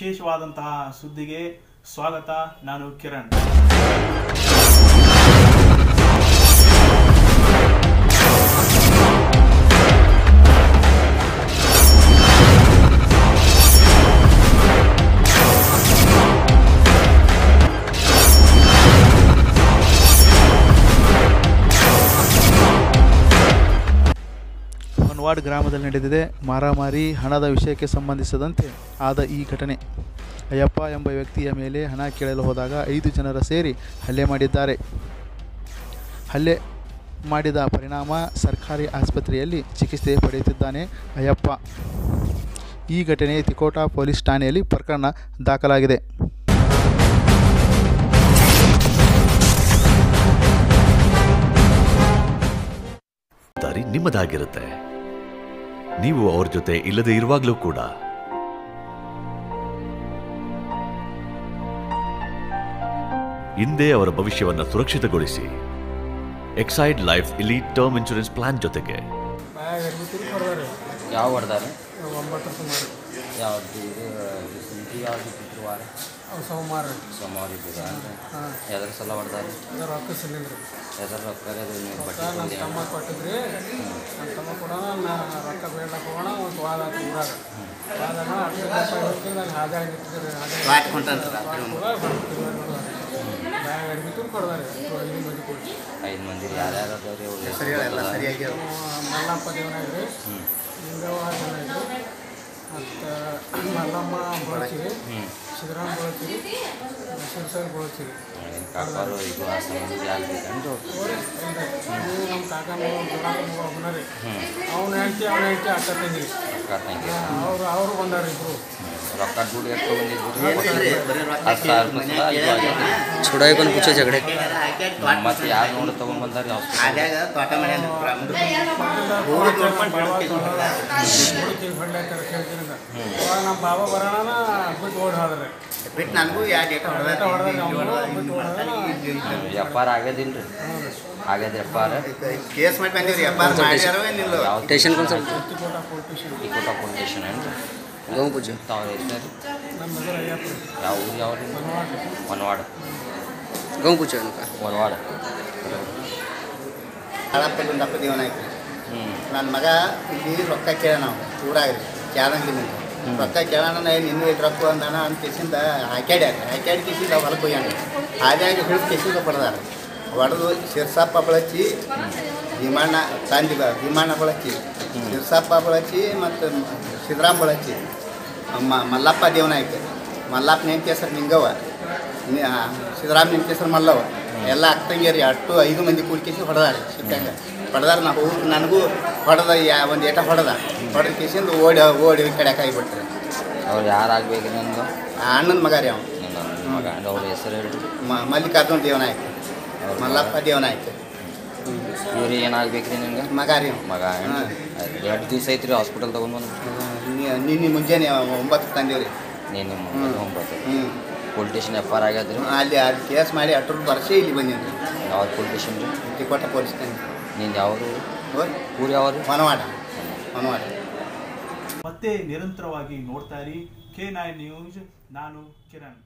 ವಿಶೇಷವಾದಂತಹ ಸುದ್ದಿಗೆ ಸ್ವಾಗತ ನಾನು ಕಿರಣ್ ಹೊನ್ವಾಡ್ ಗ್ರಾಮದಲ್ಲಿ ನಡೆದಿದೆ ಮಾರಾಮಾರಿ ಹಣದ ವಿಷಯಕ್ಕೆ ಸಂಬಂಧಿಸಿದಂತೆ ಆದ ಈ ಘಟನೆ ಅಯ್ಯಪ್ಪ ಎಂಬ ವ್ಯಕ್ತಿಯ ಮೇಲೆ ಹಣ ಕೇಳಲು ಹೋದಾಗ ಐದು ಜನರ ಸೇರಿ ಹಲ್ಲೆ ಮಾಡಿದ್ದಾರೆ ಹಲ್ಲೆ ಮಾಡಿದ ಪರಿಣಾಮ ಸರ್ಕಾರಿ ಆಸ್ಪತ್ರೆಯಲ್ಲಿ ಚಿಕಿತ್ಸೆ ಪಡೆಯುತ್ತಿದ್ದಾನೆ ಅಯ್ಯಪ್ಪ ಈ ಘಟನೆ ತಿಕೋಟಾ ಪೊಲೀಸ್ ಠಾಣೆಯಲ್ಲಿ ಪ್ರಕರಣ ದಾಖಲಾಗಿದೆ ದಾರಿ ನಿಮ್ಮದಾಗಿರುತ್ತೆ ನೀವು ಅವ್ರ ಜೊತೆ ಇಲ್ಲದೆ ಇರುವಾಗಲೂ ಕೂಡ ಹಿಂದೆ ಅವರ ಭವಿಷ್ಯವನ್ನ ಸುರಕ್ಷಿತಗೊಳಿಸಿ Exide life elite term insurance plan ಜೊತೆಗೆ ಯಾವ ಹೊಡೆದಾರೆ ಒಂಬತ್ತು ಸುಮಾರು ಯಾವ್ದು ಇದು ಸುದ್ದಿ ಯಾವ್ದು ಶುಕ್ರವಾರ ಅವು ಸೋಮವಾರ ಸೋಮವಾರ ಇದ್ದಿದ ಹಾಂ ಎದ್ರ ಸಲ ಹೊಡೆದಾರೆ ಅದು ರೊಕ್ಕ ಸಿಲಿಂಡ್ರಿ ಎದ್ರ ರೊಕ್ಕ ಅದು ನೀವು ಬಟ್ಟೆ ನಮ್ಮ ಕೊಡಿ ತಮ್ಮ ಕೊಟ್ಟಿದ್ರಿ ನಮ್ಮ ತಮ್ಮ ಕೊಡೋಣ ನಾ ರೊಕ್ಕ ಬೇಡಕ್ಕೆ ಹೋಗೋಣ ಒಂದು ವಾದ ಆತು ಊರಾಗ ವಾದಾಗ ಹತ್ತು ರೂಪಾಯಿ ಹೋಗ್ತೀವಿ ನಾನು ಹಾಗೆ ನಿಂತಿದ್ರಿ ಬ್ಯಾಗ್ ಅಡ್ಬಿಟ್ಟು ಕೊಡ್ದಾರೆ ಐದು ಮಂದಿ ಕೊಡಿ ಐದು ಮಂದಿ ಯಾರ್ಯಾರು ಅದಾವ್ರಿ ಅವ್ರ ಹೆಸರು ಮಲ್ಲಪ್ಪ ದೇವನಾಗ್ರಿ ಲಿಂಗವ್ವ ದೇವನಾಗ್ರಿ ಮತ್ತು ಮಲ್ಲಮ್ಮ ಬಳಚಿರಿ ಸಿದ್ದರಾಮ ಬಳಚಿರಿ ಶಿವಸರ್ ಬಳಚಿರಿ ಏನು ಕಾಕಾರು ಇದು ಆ ಸಂಬಂಧಿ ಆಗ್ಬೇಕಂದ್ರೆ ನೀವು ನಮ್ಮ ಕಾಕನ ಒಬ್ಬನ ರೀ ಅವ್ನ ಹೇಳ್ತಿ ಅವ್ನ ಹೇಳ್ತಿ ಅಕ್ಕ ತಂಗಿರಿ ರೊಕ್ಕ ತಂಗಿ ಅವರು ಅವರು ಬಂದಾರ ಇಬ್ರು ರೊಕ್ಕ ದುಡ್ಡು ಎಷ್ಟು ಬಂದಿದ್ದು ಹತ್ತು ಸಾವಿರ ರೂಪಾಯಿ ಸಲ ಇದು ಆಗ್ಯದ छुड़ाई कौन पूछे झगड़े ಮತ್ತೆ ಯಾರು ನೋಡಿ ತೊಗೊಂಡ್ಬಂದಾರೆ ಹಾಸ್ಪಿಟಲ್ ಹೊಡ್ಲಾಕ್ತಾರ ಕೇಳ್ತಿರಿಂದ ಅವಾಗ ನಮ್ಮ ಬಾಬಾ ಬರೋಣ ಬಿಟ್ಟು ಓಡಿ ಹೋದ್ರೆ ಬಿಟ್ಟು ನನಗೂ ಎರಡು ಡೇಟ ಊಟ ಹೊಡೆದ್ರೆ ಅವ್ರು ಬಿಟ್ಟು ಓಡೋದ್ರೆ ಎಫ್ ಆರ್ ಆಗ್ಯದಿಲ್ಲ ರೀ ಆಗ್ಯದ ಎಫ್ ಆರ್ ಕೇಸ್ ಮಾಡಿ ಬಂದೀವಿ ಎಫ್ ಆರ್ ಮಾಡ್ಯಾರೋ ಏನಿಲ್ಲ ಯಾವ स्टेशन कौन सा Tikota politician Tikota police station ಏನು गाँव पूछो ತಾವು ಹೆಸರು ನಮ್ಮ ಹೆಸರು ಅಯ್ಯಪ್ಪ ಯಾವ ಊರು ಯಾವ ರೀ ಹೊನವಾಡ गाँव पूछो इनका ಹೊನವಾಡ ಹಳಪ್ಪ ಗುಂಡಪ್ಪ ದೇವನಾಯ್ತು ಹ್ಞೂ ನನ್ನ ಮಗ ಇಲ್ಲಿ ರೊಕ್ಕ ಕೇಳ ನಾವು ಊರಾಗ ರೀ ಕ್ಯಾದಂಗ್ಲಿಂದ ರೊಕ್ಕ ಕೇಳೋಣ ನಾ ಇನ್ನೂ ಇಟ್ಟು ರೊಕ್ಕ ಅಂದಾನ ಅಂತ ಕಿಸಿಂದ ಹಾಕ್ಯಾಡ್ಯಾರ ಹಾಕ್ಯಾಡಿ ಕಿಸಿಂದ ಹೊಲಕ್ಕೆ ಹೋಗ್ಯಾನ ಹಾದ್ಯಾಗ ಹಿಡಿದು ಕಿಸಿಂದ ಪಡೆದಾರ ಹೊಡೆದು ಶಿರ್ಸಪ್ಪ ಬಳಚಿ ಭೀಮಣ್ಣ ತಂದಿ ಭೀಮಣ್ಣ ಬಳಚಿ ಶಿರ್ಸಪ್ಪ ಬಳಚಿ ಮತ್ತು ಸಿದ್ದರಾಮ್ ಬಳಚಿ ಮ ಮಲ್ಲಪ್ಪ ದೇವನಾಯ್ತು ಮಲ್ಲಪ್ಪ ನೆಂಟಿ ಹೆಸರು ನಿಂಗವ್ವ ನಿ- ಆ, ಸಿದ್ದರಾಮ್ ನೆಂಟಿ ಹೆಸರು ಮಲ್ಲವ್ವ ಎಲ್ಲ ಅಕ್ಕಂಗಿಯರಿ ಅಟ್ಟು ಐದು ಮಂದಿ ಕೂಡ್ಕೇಸಿ ಹೊಡೆದಾರೆ ಸಿಕ್ಕಂಗ ಹೊಡೆದಾರ ನಾವು ಹೋಗಿ ನನಗೂ ಹೊಡೆದ ಯಾ ಒಂದು ಏಟ ಹೊಡೆದ ಹೊಡೆದ ಕಿಸಿಂದ ಓಡಿ ಓಡಿ ಈ ಕಡೆ ಆಗಿಬಿಟ್ರೆ ಅವ್ರು ಯಾರು ಆಗ್ಬೇಕು ನಿಮ್ದು ಆ ಅಣ್ಣನ ಮಗ ರೀ ಅವ್ನು ನನ್ನ ಮಗ ಅವ್ರ ಹೆಸರು ಹೇಳಿ ಮ ಮಲ್ಲಿಕಾರ್ಜುನ ದೇವನಾಯ್ಕ ಮಲ್ಲಪ್ಪ ದೇವನಾಯ್ಕ ಇವ್ರಿಗೆ ಏನಾಗ್ಬೇಕು ರೀ ನಿಮ್ಗೆ ಮಗ ರೀ ಅವ್ನು. ಮಗ ಹಾ. ಎರಡು ದಿವಸ ಐತ್ರಿ ಹಾಸ್ಪಿಟಲ್ ತೊಗೊಂಡ್ಬಂದು ನಿ- ನಿನ್ನೆ ಮುಂಜಾನೆ ಒಂಬತ್ತು ತಂದೇವ್ರಿ ನೀನು ಹ್ಞೂ ಒಂಬತ್ತು ಹ್ಞೂ ಪೊಲೀಸ್ ಸ್ಟೇಷನ್ ಎಫ್ ಆರ್ ಆಗ್ಯದ್ರಿ ಅಲ್ಲಿ ಅಲ್ಲಿ ಕೇಸ್ ಮಾಡಿ ಅಟ್ರ ವರ್ಷ ಇಲ್ಲಿ ಬಂದೀನಿ ಯಾವ್ದು ಪೊಲೀಸ್ ಸ್ಟೇಷನ್ ರೀ ತಿಕೋಟ ಪೊಲೀಸ್ ತಂದೆ ನೀನು ಯಾವುದು ಹೋಗಿ ಊರು ಯಾವ್ದು ಹೊನವಾಡ ಹೊನವಾಡ ಮತ್ತೆ ನಿರಂತರವಾಗಿ ನೋಡ್ತಾ ಇರಿ ಕೆ ನೈನ್ ನ್ಯೂಸ್ ನಾನು ಕಿರಣ್